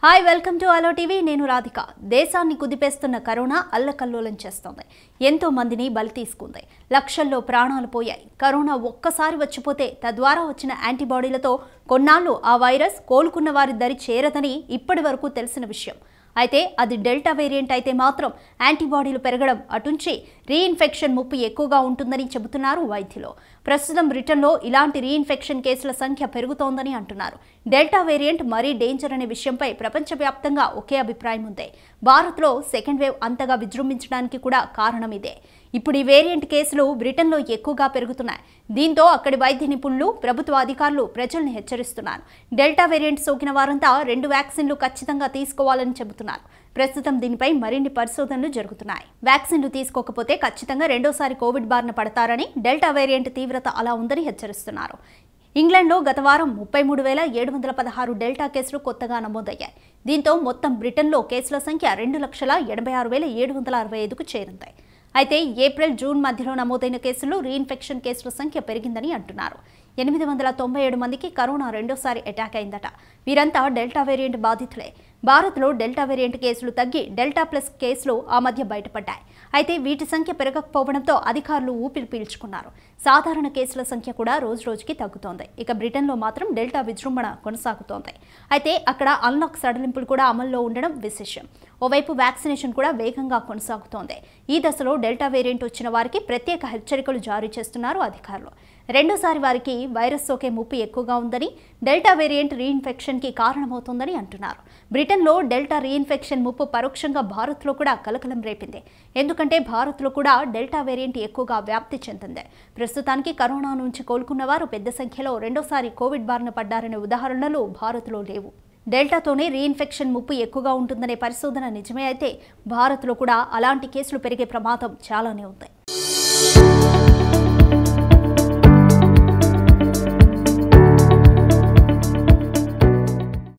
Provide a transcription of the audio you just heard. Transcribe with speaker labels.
Speaker 1: hi welcome to అలో TV నేను రాధిక దేశాన్ని కుదిపేస్తున్న కరోనా అల్లకల్లోలం చేస్తోంది ఎంతో మందిని బలి తీసుకుంది లక్షల్లో ప్రాణాలు పోయాయి కరోనా ఒక్కసారి వచ్చిపోతే తద్వారా వచ్చిన యాంటీబాడీలతో కొన్నాళ్ళు ఆ వైరస్ కోలుకున్న వారి దరి చేరదని ఇప్పటి వరకు తెలిసిన విషయం అయితే అది డెల్టా వేరియంట్ అయితే మాత్రం యాంటీబాడీలు పెరగడం అటుంచి రీఇన్ఫెక్షన్ ముప్పు ఎక్కువగా ఉంటుందని చెబుతున్నారు వైద్యులు ప్రస్తుతం బ్రిటన్లో ఇలాంటి రీఇన్ఫెక్షన్ కేసుల సంఖ్య పెరుగుతోందని అంటున్నారు డెల్టా వేరియంట్ మరీ డేంజర్ అనే విషయంపై ప్రపంచవ్యాప్తంగా ఒకే అభిప్రాయం ఉంది భారత్లో సెకండ్ వేవ్ అంతగా విజృంభించడానికి కూడా కారణం ఇదే ఇప్పుడు ఈ వేరియంట్ కేసులు బ్రిటన్లో ఎక్కువగా పెరుగుతున్నాయి దీంతో అక్కడి వైద్య నిపుణులు ప్రభుత్వ అధికారులు ప్రజల్ని హెచ్చరిస్తున్నారు డెల్టా వేరియంట్ సోకిన వారంతా రెండు వ్యాక్సిన్లు ఖచ్చితంగా తీసుకోవాలని చెబుతున్నారు ప్రస్తుతం దీనిపై మరిన్ని పరిశోధనలు జరుగుతున్నాయి వ్యాక్సిన్లు తీసుకోకపోతే ఖచ్చితంగా రెండోసారి కోవిడ్ బారిన పడతారని డెల్టా వేరియంట్ తీవ్రత అలా ఉందని హెచ్చరిస్తున్నారు ఇంగ్లాండ్లో గత వారం ముప్పై మూడు వేల ఏడు వందల పదహారు డెల్టా కేసులు కొత్తగా నమోదయ్యాయి దీంతో మొత్తం బ్రిటన్లో కేసుల సంఖ్య రెండు లక్షల ఎనభై ఆరు వేల ఏడు వందల అరవై ఐదుకు చేరింది అయితే ఏప్రిల్ జూన్ మధ్యలో నమోదైన కేసుల్లో రీఇన్ఫెక్షన్ కేసుల సంఖ్య పెరిగిందని అంటున్నారు ఎనిమిది వందల తొంభై ఏడు మందికి కరోనా రెండోసారి అటాక్ అయిందట వీరంతా డెల్టా వేరియంట్ బాధితులే భారత్లో డెల్టా వేరియంట్ కేసులు తగ్గి డెల్టా ప్లస్ కేసులు ఆ మధ్య బయటపడ్డాయి అయితే వీటి సంఖ్య పెరగకపోవడంతో అధికారులు ఊపిరి పీల్చుకున్నారు సాధారణ కేసుల సంఖ్య కూడా రోజు రోజుకి తగ్గుతోంది ఇక బ్రిటన్లో మాత్రం డెల్టా విజృంభణ కొనసాగుతోంది అయితే అక్కడ అన్లాక్ సడలింపులు కూడా అమల్లో ఉండడం విశేషం ఓవైపు వ్యాక్సినేషన్ కూడా వేగంగా కొనసాగుతోంది ఈ దశలో డెల్టా వేరియంట్ వచ్చిన వారికి ప్రత్యేక హెచ్చరికలు జారీ చేస్తున్నారు అధికారులు రెండోసారి వారికి వైరస్ సోకే ముప్పు ఎక్కువగా ఉందని డెల్టా వేరియంట్ రీఇన్ఫెక్షన్కి కారణమవుతోందని అంటున్నారు బ్రిటన్లో డెల్టా రీఇన్ఫెక్షన్ ముప్పు పరోక్షంగా భారత్లో కూడా కలకలం రేపింది ఎందుకంటే భారత్లో కూడా డెల్టా వేరియంట్ ఎక్కువగా వ్యాప్తి చెందింది ప్రస్తుతానికి కరోనా నుంచి కోలుకున్న వారు పెద్ద సంఖ్యలో రెండోసారి కోవిడ్ బారిన పడ్డారనే ఉదాహరణలు భారత్లో లేవు డెల్టాతోనే రీఇన్ఫెక్షన్ ముప్పు ఎక్కువగా ఉంటుందనే పరిశోధన నిజమే అయితే భారత్లో కూడా అలాంటి కేసులు పెరిగే ప్రమాదం చాలానే ఉంది